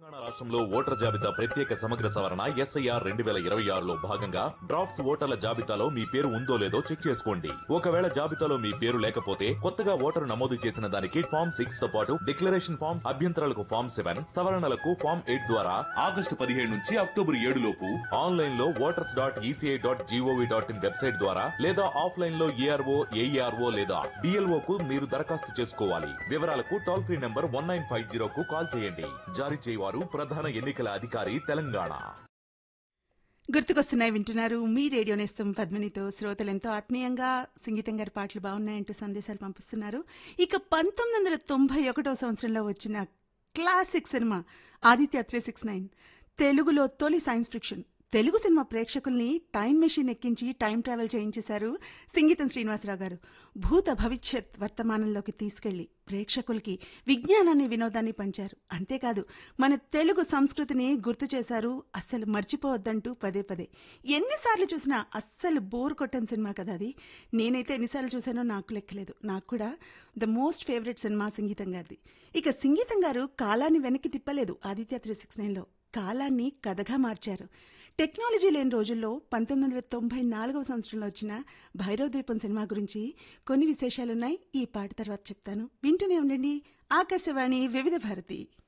తెలంగాణ రాష్ట్రంలో ఓటర్ జాబితా ప్రత్యేక సమగ్ర సవరణ ఎస్ఐఆర్ రెండు వేల ఇరవై ఆరులో భాగంగా డ్రాఫ్ట్స్ ఓటర్ల జాబితాలో మీ పేరు ఉందో లేదో చెక్ చేసుకోండి ఒకవేళ జాబితాలో మీ పేరు లేకపోతే కొత్తగా ఓటరు నమోదు చేసిన దానికి ఫామ్ సిక్స్ తో పాటు డిక్లరేషన్ ఫామ్ అభ్యంతరాలకు ఫామ్ సెవెన్ సవరణలకు ఫామ్ ఎయిట్ ద్వారా ఆగస్టు పదిహేడు నుంచి అక్టోబర్ ఏడు లోపు ఆన్లైన్ లో voters dot ECI dot GOV dot in website ద్వారా లేదా ఆఫ్లైన్ లో ఏఆర్ఓ ఏఈఆర్ఓ లేదా డిఎల్ఓ కు మీరు దరఖాస్తు చేసుకోవాలి వివరాలకు toll free number one nine five zero కు కాల్ చేయండి జారీ చేయవారు ప్రధాన ఎన్నికల అధికారి తెలంగాణ గుర్తుకొస్తున్నాయి వింటున్నారు మీ రేడియో నేస్తం పద్మినితో శ్రోతలు ఎంతో ఆత్మీయంగా సంగీతం గారి పాటలు బాగున్నాయంటూ సందేశాలు పంపిస్తున్నారు ఇక పంతొమ్మిది వందల తొంభై ఒకటో సంవత్సరంలో వచ్చిన క్లాసిక్ సినిమా ఆదిత్య త్రీ సిక్స్ నైన్ తెలుగులో తొలి సైన్స్ ఫిక్షన్ తెలుగు సినిమా ప్రేక్షకుల్ని టైం మెషిన్ ఎక్కించి టైం ట్రావెల్ చేయించేశారు సంగీతం శ్రీనివాసరావు గారు భూత భవిష్యత్ వర్తమానంలోకి తీసుకెళ్లి ప్రేక్షకులకి విజ్ఞానాన్ని వినోదాన్ని పంచారు అంతేకాదు మన తెలుగు సంస్కృతిని గుర్తు చేశారు అస్సలు మర్చిపోవద్దంటూ పదే పదే ఎన్నిసార్లు చూసినా అస్సలు బోర్ కొట్టని సినిమా కదా అది నేనైతే ఎన్నిసార్లు చూసానో నాకు లెక్కలేదు నాకు కూడా ద మోస్ట్ ఫేవరెట్ సినిమా సంగీతం గారిది ఇక సంగీతం గారు కాలాన్ని వెనక్కి తిప్పలేదు ఆదిత్య త్రీ సిక్స్ నైన్లో కాలాన్ని కథగా మార్చారు టెక్నాలజీ లేని రోజుల్లో పంతొమ్మిది వందల తొంభై నాలుగవ సంవత్సరంలో వచ్చిన భైరవ ద్వీపం సినిమా గురించి కొన్ని విశేషాలున్నాయి ఈ పాట తర్వాత చెప్తాను వింటూనే ఉండండి ఆకాశవాణి వివిధ భారతి